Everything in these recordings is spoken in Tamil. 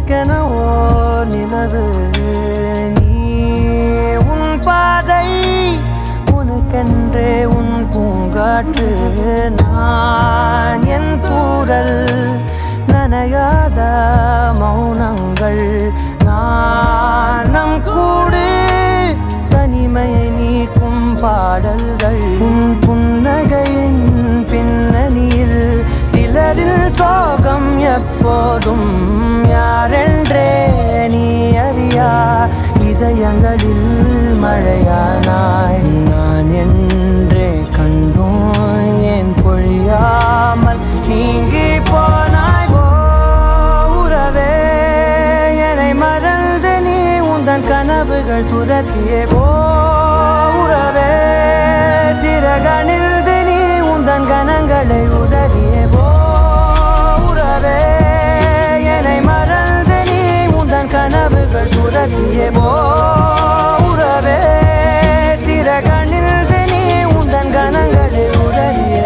எனக்கென ஓர் நிலவு நீ உன் பாதை உனக்கென்றே உன் பூங்காற்று நான் என் தூரல் நனையாத மௌனங்கள் நாணம் கூடு தனிமையை நீக்கும் பாடல்கள் உன் புன்னகையின் பின்னணியில் சிலரில் சோகம் எப்போதும் யாரென்றே நீ அறியா இதயங்களில் மழையானாய் நான் என்றே கண்டோம் ஏன் பொழியாமல் நீங்கி போனாய் ஓ உறவே என்னை மறந்து நீ உந்தன் கனவுகள் துரத்தியே போ உறவே சிறகணில்து நீ உந்தன் கனங்களை உதறியே போ உறவே என்னை மறந்து நீ உந்தன் கனவுகள் துரத்தியே போ உறவே சிறகணில்து நீ உந்தன் கனங்களை உதறியே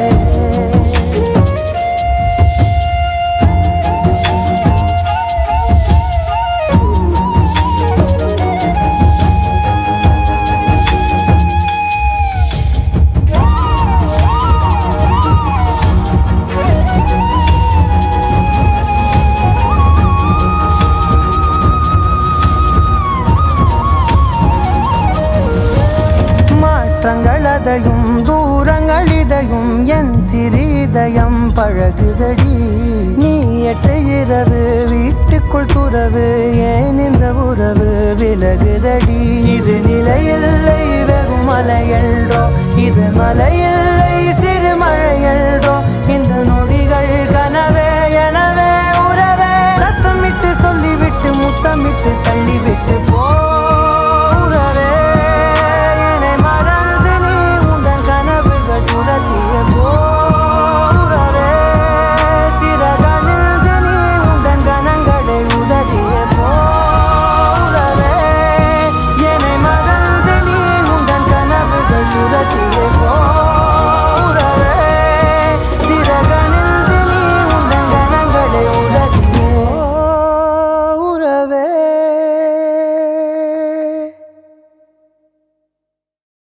மாற்றங்கள் அதையும் தூரங்கள் இதையும் என் சிறிதயம் பழகுதடி நீ எற்ற இரவு வீட்டுக்குள் துறவு ஏன் இந்த உறவு விலகுதடி இது நிலையில்லை வெறும் மலையல்டோ இது மலையில்லை சிறு மழையல்டோ இந்த நொடிகள் கனவே எனவே உறவே சத்தமிட்டு சொல்லிவிட்டு முத்தமிட்டு